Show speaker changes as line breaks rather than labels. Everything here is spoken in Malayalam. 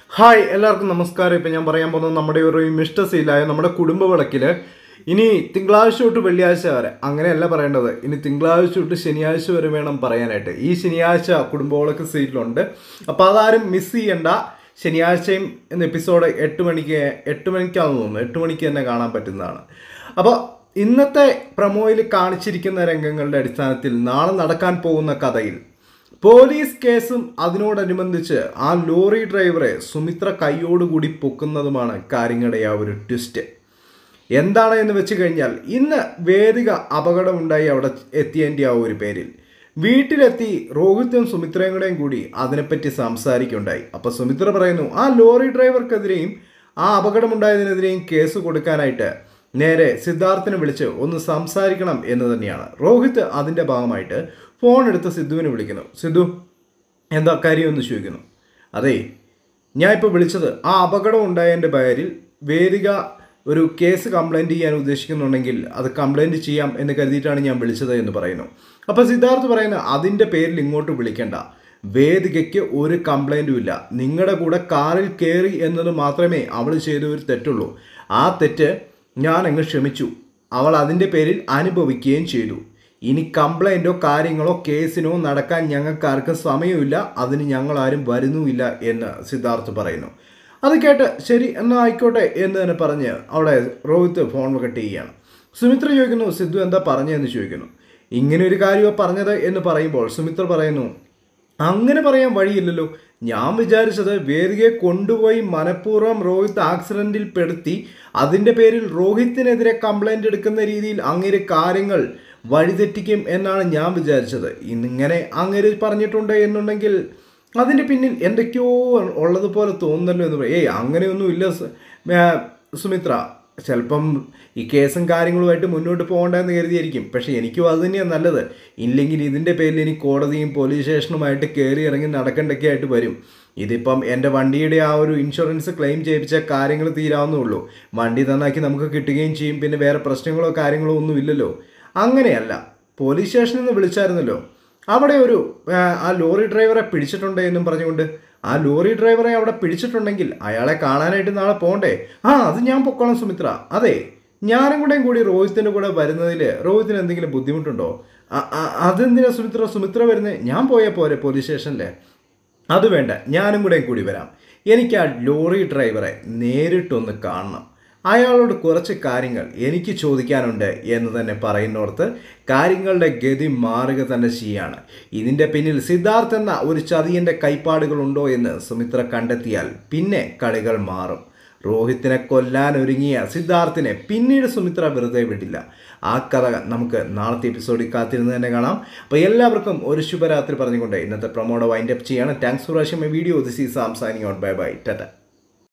ഹായ് എല്ലാവർക്കും നമസ്കാരം ഇപ്പം ഞാൻ പറയാൻ പോകുന്നത് നമ്മുടെ ഒരു മിസ്റ്റർ സീലായ നമ്മുടെ കുടുംബ വിളക്കിൽ ഇനി തിങ്കളാഴ്ച തൊട്ട് വെള്ളിയാഴ്ച വരെ അങ്ങനെയല്ല പറയേണ്ടത് ഇനി തിങ്കളാഴ്ച തൊട്ട് ശനിയാഴ്ച വരെ വേണം പറയാനായിട്ട് ഈ ശനിയാഴ്ച കുടുംബ വിളക്ക് സീറ്റിലുണ്ട് അപ്പോൾ അതാരും മിസ് ചെയ്യണ്ട ശനിയാഴ്ചയും എന്ന എപ്പിസോഡ് എട്ട് മണിക്ക് എട്ട് മണിക്കാണെന്ന് തോന്നുന്നു എട്ട് മണിക്ക് തന്നെ കാണാൻ പറ്റുന്നതാണ് അപ്പോൾ ഇന്നത്തെ പ്രമോയിൽ കാണിച്ചിരിക്കുന്ന രംഗങ്ങളുടെ അടിസ്ഥാനത്തിൽ നാളെ നടക്കാൻ പോകുന്ന കഥയിൽ പോലീസ് കേസും അതിനോടനുബന്ധിച്ച് ആ ലോറി ഡ്രൈവറെ സുമിത്ര കൈയോടുകൂടി പൊക്കുന്നതുമാണ് കാര്യങ്ങളുടെ ആ ഒരു ട്വിസ്റ്റ് എന്താണ് എന്ന് വെച്ച് കഴിഞ്ഞാൽ ഇന്ന് വേദിക അപകടമുണ്ടായി അവിടെ എത്തിയതിൻ്റെ ആ ഒരു പേരിൽ വീട്ടിലെത്തി രോഹിത്തും സുമിത്രയും കൂടെയും കൂടി അതിനെപ്പറ്റി സംസാരിക്കുകയുണ്ടായി അപ്പോൾ സുമിത്ര പറയുന്നു ആ ലോറി ഡ്രൈവർക്കെതിരെയും ആ അപകടമുണ്ടായതിനെതിരെയും കേസ് കൊടുക്കാനായിട്ട് നേരെ സിദ്ധാർത്ഥിനെ വിളിച്ച് ഒന്ന് സംസാരിക്കണം എന്ന് തന്നെയാണ് രോഹിത്ത് അതിൻ്റെ ഭാഗമായിട്ട് ഫോൺ എടുത്ത് സിദ്ധുവിനെ വിളിക്കുന്നു സിദ്ധു എന്താ കാര്യം എന്ന് ചോദിക്കുന്നു അതെ ഞാൻ ഇപ്പോൾ വിളിച്ചത് ആ അപകടം ഉണ്ടായതിൻ്റെ പേരിൽ വേദിക ഒരു കേസ് കംപ്ലൈൻറ്റ് ചെയ്യാൻ ഉദ്ദേശിക്കുന്നുണ്ടെങ്കിൽ അത് കംപ്ലൈൻറ്റ് ചെയ്യാം എന്ന് കരുതിയിട്ടാണ് ഞാൻ വിളിച്ചത് എന്ന് പറയുന്നു അപ്പോൾ സിദ്ധാർത്ഥ് പറയുന്നത് അതിൻ്റെ പേരിൽ ഇങ്ങോട്ട് വിളിക്കണ്ട വേദികയ്ക്ക് ഒരു കംപ്ലൈൻറ്റും ഇല്ല നിങ്ങളുടെ കൂടെ കാറിൽ കയറി എന്നത് മാത്രമേ അവൾ ചെയ്ത ഒരു തെറ്റുള്ളൂ ആ തെറ്റ് ഞാൻ അങ്ങ് ക്ഷമിച്ചു അവൾ അതിൻ്റെ പേരിൽ അനുഭവിക്കുകയും ചെയ്തു ഇനി കംപ്ലൈൻറ്റോ കാര്യങ്ങളോ കേസിനോ നടക്കാൻ ഞങ്ങൾക്ക് ആർക്കും സമയമില്ല അതിന് ഞങ്ങളാരും വരുന്നുമില്ല എന്ന് സിദ്ധാർത്ഥ് പറയുന്നു അത് കേട്ട് ശരി എന്നാൽ ആയിക്കോട്ടെ എന്ന് തന്നെ പറഞ്ഞ് അവിടെ രോഹിത്ത് ഫോൺ കട്ട് ചെയ്യുകയാണ് സുമിത്ര ചോദിക്കുന്നു സിദ്ധു എന്താ പറഞ്ഞതെന്ന് ചോദിക്കുന്നു ഇങ്ങനെ ഒരു കാര്യമോ പറഞ്ഞത് എന്ന് പറയുമ്പോൾ സുമിത്ര പറയുന്നു അങ്ങനെ പറയാൻ വഴിയില്ലല്ലോ ഞാൻ വിചാരിച്ചത് വേദികയെ കൊണ്ടുപോയി മനഃപൂർവ്വം രോഹിത് ആക്സിഡന്റിൽ പെടുത്തി അതിൻ്റെ പേരിൽ രോഹിത്തിനെതിരെ കംപ്ലൈന്റ് എടുക്കുന്ന രീതിയിൽ അങ്ങനെ കാര്യങ്ങൾ വഴിതെറ്റിക്കും എന്നാണ് ഞാൻ വിചാരിച്ചത് ഇന്നിങ്ങനെ അങ്ങനെ പറഞ്ഞിട്ടുണ്ട് എന്നുണ്ടെങ്കിൽ അതിൻ്റെ പിന്നിൽ എന്തൊക്കെയോ ഉള്ളതുപോലെ തോന്നുന്നല്ലോ എന്ന് പറയും ഏയ് അങ്ങനെയൊന്നും ഇല്ല സു- ആ, സുമിത്ര ചിലപ്പം ഈ കേസും കാര്യങ്ങളുമായിട്ട് മുന്നോട്ട് പോകണ്ടെന്ന് കരുതിയായിരിക്കും പക്ഷേ എനിക്കും അത് തന്നെയാണ് നല്ലത് ഇല്ലെങ്കിൽ ഇതിൻ്റെ പേരിൽ ഇനി കോടതിയും പോലീസ് സ്റ്റേഷനുമായിട്ട് കയറി ഇറങ്ങി നടക്കേണ്ടൊക്കെ ആയിട്ട് വരും ഇതിപ്പം എൻ്റെ വണ്ടിയുടെ ആ ഒരു ഇൻഷുറൻസ് ക്ലെയിം ചെയ്യിപ്പിച്ച കാര്യങ്ങൾ തീരാവുന്നുള്ളൂ വണ്ടി നന്നാക്കി നമുക്ക് കിട്ടുകയും ചെയ്യും പിന്നെ വേറെ പ്രശ്നങ്ങളോ കാര്യങ്ങളോ ഒന്നും ഇല്ലല്ലോ അങ്ങനെയല്ല പോലീസ് സ്റ്റേഷനിൽ നിന്ന് വിളിച്ചായിരുന്നല്ലോ അവിടെ ഒരു ആ, ആ ലോറി ഡ്രൈവറെ പിടിച്ചിട്ടുണ്ട് എന്നും പറഞ്ഞുകൊണ്ട് ആ ലോറി ഡ്രൈവറെ അവിടെ പിടിച്ചിട്ടുണ്ടെങ്കിൽ അയാളെ കാണാനായിട്ട് നാളെ പോകണ്ടേ ആ അത് ഞാൻ പൊക്കോളാം സുമിത്ര അതെ ഞാനും കൂടെയും കൂടി രോഹിത്തിൻ്റെ കൂടെ വരുന്നതിൽ രോഹിത്തിന് എന്തെങ്കിലും ബുദ്ധിമുട്ടുണ്ടോ ആ, ആ, അതെന്തിനാ സുമിത്ര സുമിത്ര വരുന്നത് ഞാൻ പോയാൽ പോരെ പോലീസ് സ്റ്റേഷനിൽ അത് വേണ്ട ഞാനും കൂടെ കൂടി വരാം എനിക്ക് ആ ലോറി ഡ്രൈവറെ നേരിട്ടൊന്ന് കാണണം അയാളോട് കുറച്ച് കാര്യങ്ങൾ എനിക്ക് ചോദിക്കാനുണ്ട് എന്ന് തന്നെ പറയുന്നിടത്ത് കാര്യങ്ങളുടെ ഗതി മാറുക തന്നെ ചെയ്യാണ് ഇതിൻ്റെ പിന്നിൽ സിദ്ധാർത്ഥ് എന്ന ഒരു ചതിയൻ്റെ കൈപ്പാടുകളുണ്ടോ എന്ന് സുമിത്ര കണ്ടെത്തിയാൽ പിന്നെ കളികൾ മാറും രോഹിത്തിനെ കൊല്ലാൻ ഒരുങ്ങിയ സിദ്ധാർത്ഥിനെ പിന്നീട് സുമിത്ര വെറുതെ വിടില്ല ആ കഥ നമുക്ക് നാളത്തെ എപ്പിസോഡിൽ കാത്തിരുന്ന് തന്നെ കാണാം അപ്പോൾ എല്ലാവർക്കും ഒരു ശുഭരാത്രി പറഞ്ഞുകൊണ്ട് ഇന്നത്തെ പ്രൊമോഡ് വൈൻഡപ്പ് ചെയ്യാണ് thanks for watching my video this is Sam signing out bye bye Tata